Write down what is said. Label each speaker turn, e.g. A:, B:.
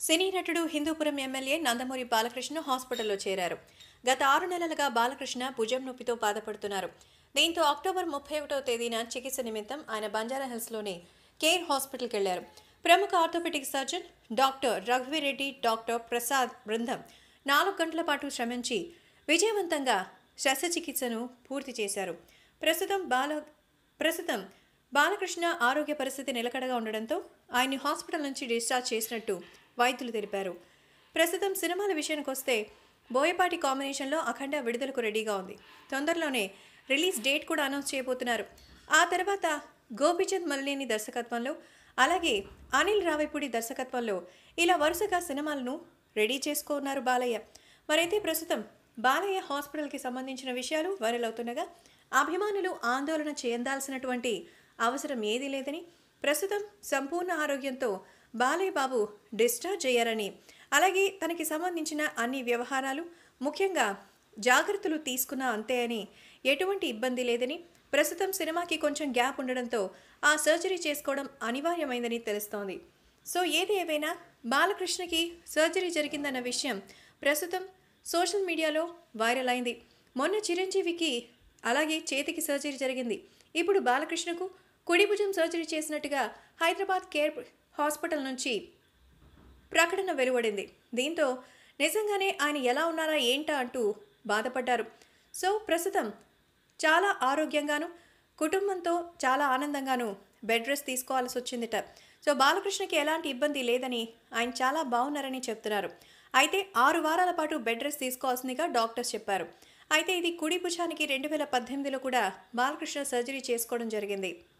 A: సినీ నటుడు హిందూపురం ఎమ్మెల్యే నందమూరి బాలకృష్ణ హాస్పిటల్లో చేరారు గత ఆరు నెలలుగా బాలకృష్ణ భుజం నొప్పితో బాధపడుతున్నారు దీంతో అక్టోబర్ ముప్పై ఒకటో తేదీన చికిత్స నిమిత్తం ఆయన బంజారా హిల్స్లోని కేర్ హాస్పిటల్కి వెళ్లారు ప్రముఖ orthopaedic surgeon doctor Raghuveer Reddy doctor Prasad బృందం నాలుగు గంటల పాటు శ్రమించి విజయవంతంగా శస్త్రచికిత్సను పూర్తి చేశారు ప్రస్తుతం బాల ప్రస్తుతం బాలకృష్ణ ఆరోగ్య పరిస్థితి నిలకడగా ఉండడంతో ఆయన్ని హాస్పిటల్ నుంచి డిశ్చార్జ్ చేసినట్టు వైద్యులు తెలిపారు ప్రస్తుతం సినిమాల విషయానికి వస్తే బోయపాటి కాంబినేషన్లో అఖండ విడుదలకు రెడీగా ఉంది తొందరలోనే రిలీజ్ డేట్ కూడా అనౌన్స్ చేయబోతున్నారు ఆ తర్వాత గోపిచంద్ మల్లేని దర్శకత్వంలో అలాగే అనిల్ రావిపూడి దర్శకత్వంలో ఇలా వరుసగా సినిమాలను రెడీ చేసుకున్నారు బాలయ్య మరైతే ప్రస్తుతం బాలయ్య హాస్పిటల్కి సంబంధించిన విషయాలు వైరల్ అవుతుండగా అభిమానులు ఆందోళన చెందాల్సినటువంటి అవసరం ఏదీ లేదని ప్రస్తుతం సంపూర్ణ ఆరోగ్యంతో బాలయ్య బాబు డిశ్చార్జ్ అయ్యారని అలాగే తనకి సంబంధించిన అన్ని వ్యవహారాలు ముఖ్యంగా జాగ్రత్తలు తీసుకున్నా అంతే అని ఎటువంటి ఇబ్బంది లేదని ప్రస్తుతం సినిమాకి కొంచెం గ్యాప్ ఉండడంతో ఆ సర్జరీ చేసుకోవడం అనివార్యమైందని తెలుస్తోంది సో ఏది ఏవైనా బాలకృష్ణకి సర్జరీ జరిగిందన్న విషయం ప్రస్తుతం సోషల్ మీడియాలో వైరల్ అయింది మొన్న చిరంజీవికి అలాగే చేతికి సర్జరీ జరిగింది ఇప్పుడు బాలకృష్ణకు కుడి భుజం సర్జరీ చేసినట్టుగా హైదరాబాద్ కేర్ హాస్పిటల్ నుంచి ప్రకటన వెలువడింది దీంతో నిజంగానే ఆయన ఎలా ఉన్నారా ఏంటా అంటూ బాధపడ్డారు సో ప్రస్తుతం చాలా ఆరోగ్యంగాను కుటుంబంతో చాలా ఆనందంగాను బెడ్ రెస్ట్ తీసుకోవాల్సి వచ్చిందిట సో బాలకృష్ణకి ఎలాంటి ఇబ్బంది లేదని ఆయన చాలా బాగున్నారని చెప్తున్నారు అయితే ఆరు వారాల పాటు బెడ్ రెస్ట్ తీసుకోవాల్సిందిగా డాక్టర్స్ చెప్పారు అయితే ఇది కుడి భుజానికి రెండు వేల పద్దెనిమిదిలో కూడా బాలకృష్ణ సర్జరీ చేసుకోవడం జరిగింది